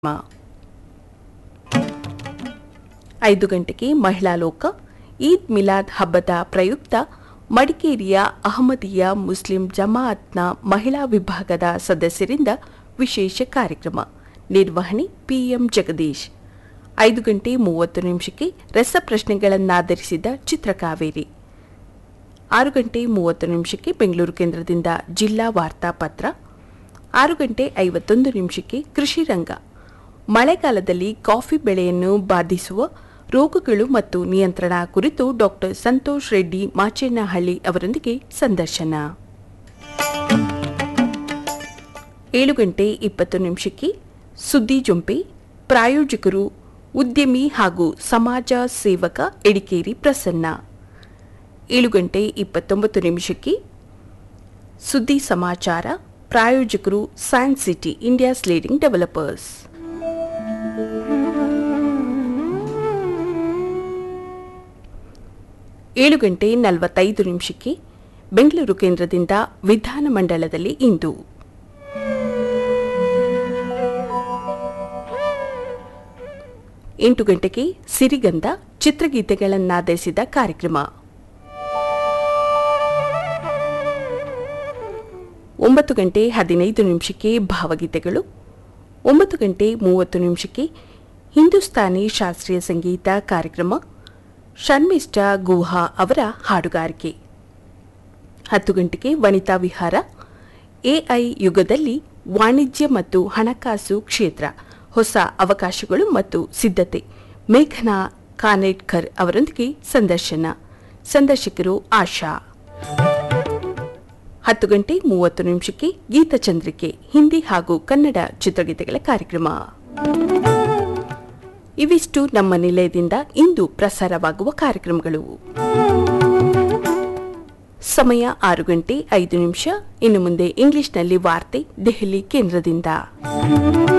ಐದು ಗಂಟೆಗೆ ಮಹಿಳಾ ಲೋಕ ಈದ್ ಮಿಲಾದ್ ಹಬ್ಬದ ಪ್ರಯುಕ್ತ ಮಡಿಕೇರಿಯ ಅಹಮದಿಯಾ ಮುಸ್ಲಿಂ ಜಮಾಅತ್ನ ಮಹಿಳಾ ವಿಭಾಗದ ಸದಸ್ಯರಿಂದ ವಿಶೇಷ ಕಾರ್ಯಕ್ರಮ ನಿರ್ವಹಣೆ ಪಿಎಂ ಜಗದೀಶ್ ಐದು ಗಂಟೆ ಮೂವತ್ತು ನಿಮಿಷಕ್ಕೆ ರಸಪ್ರಶ್ನೆಗಳನ್ನಾಧರಿಸಿದ ಚಿತ್ರಕಾವೇರಿ ಆರು ಗಂಟೆ ಮೂವತ್ತು ನಿಮಿಷಕ್ಕೆ ಬೆಂಗಳೂರು ಕೇಂದ್ರದಿಂದ ಜಿಲ್ಲಾ ವಾರ್ತಾ ಪತ್ರ ಆರು ಗಂಟೆ ಐವತ್ತೊಂದು ನಿಮಿಷಕ್ಕೆ ಕೃಷಿ ರಂಗ ಮಳೆಗಾಲದಲ್ಲಿ ಕಾಫಿ ಬೆಳೆಯನ್ನು ಬಾಧಿಸುವ ರೋಗಗಳು ಮತ್ತು ನಿಯಂತ್ರಣ ಕುರಿತು ಡಾಕ್ಟರ್ ಸಂತೋಷ್ ರೆಡ್ಡಿ ಮಾಚೇನಹಳ್ಳಿ ಅವರೊಂದಿಗೆ ಸಂದರ್ಶನ ಏಳು ಗಂಟೆ ಇಪ್ಪತ್ತು ನಿಮಿಷಕ್ಕೆ ಸುದ್ದಿ ಜೊಂಪೆ ಪ್ರಾಯೋಜಕರು ಉದ್ಯಮಿ ಹಾಗೂ ಸಮಾಜ ಸೇವಕ ಎಡಿಕೇರಿ ಪ್ರಸನ್ನ ಏಳು ಗಂಟೆ ಇಪ್ಪತ್ತೊಂಬತ್ತು ನಿಮಿಷಕ್ಕೆ ಸುದ್ದಿ ಸಮಾಚಾರ ಪ್ರಾಯೋಜಕರು science city India's leading developers ಏಳು ಗಂಟೆ ನಲವತ್ತೈದು ನಿಮಿಷಕ್ಕೆ ಬೆಂಗಳೂರು ಕೇಂದ್ರದಿಂದ ವಿಧಾನಮಂಡಲದಲ್ಲಿ ಇಂದು ಎಂಟು ಗಂಟೆಗೆ ಸಿರಿಗಂಧ ಚಿತ್ರಗೀತೆಗಳನ್ನಾಧರಿಸಿದ ಕಾರ್ಯಕ್ರಮ ಒಂಬತ್ತು ಗಂಟೆ ಹದಿನೈದು ನಿಮಿಷಕ್ಕೆ ಭಾವಗೀತೆಗಳು ಒಂಬತ್ತು ಗಂಟೆ ಮೂವತ್ತು ನಿಮಿಷಕ್ಕೆ ಹಿಂದೂಸ್ತಾನಿ ಶಾಸ್ತ್ರೀಯ ಸಂಗೀತ ಕಾರ್ಯಕ್ರಮ ಶರ್ಮಿಷ್ಠ ಗುಹಾ ಅವರ ಹಾಡುಗಾರಿಕೆ ಹತ್ತು ಗಂಟೆಗೆ ವನಿತಾ ವಿಹಾರ ಎಐ ಯುಗದಲ್ಲಿ ವಾಣಿಜ್ಯ ಮತ್ತು ಹಣಕಾಸು ಕ್ಷೇತ್ರ ಹೊಸ ಅವಕಾಶಗಳು ಮತ್ತು ಸಿದ್ಧತೆ ಮೇಘನಾ ಕಾನೇಟ್ಕರ್ ಅವರೊಂದಿಗೆ ಸಂದರ್ಶನ ಸಂದರ್ಶಕರು ಆಶಾ ಹತ್ತು ಗಂಟೆ ಮೂವತ್ತು ನಿಮಿಷಕ್ಕೆ ಗೀತಚಂದ್ರಿಕೆ ಹಿಂದಿ ಹಾಗೂ ಕನ್ನಡ ಚಿತ್ರಗೀತೆಗಳ ಕಾರ್ಯಕ್ರಮ ಇವಿಷ್ಟು ನಮ್ಮ ನಿಲಯದಿಂದ ಇಂದು ಪ್ರಸಾರವಾಗುವ ಕಾರ್ಯಕ್ರಮಗಳು ಸಮಯ ಆರು ಗಂಟೆ ಐದು ನಿಮಿಷ ಇನ್ನು ಮುಂದೆ ಇಂಗ್ಲಿಷ್ನಲ್ಲಿ ವಾರ್ತೆ ದೆಹಲಿ ಕೇಂದ್ರದಿಂದ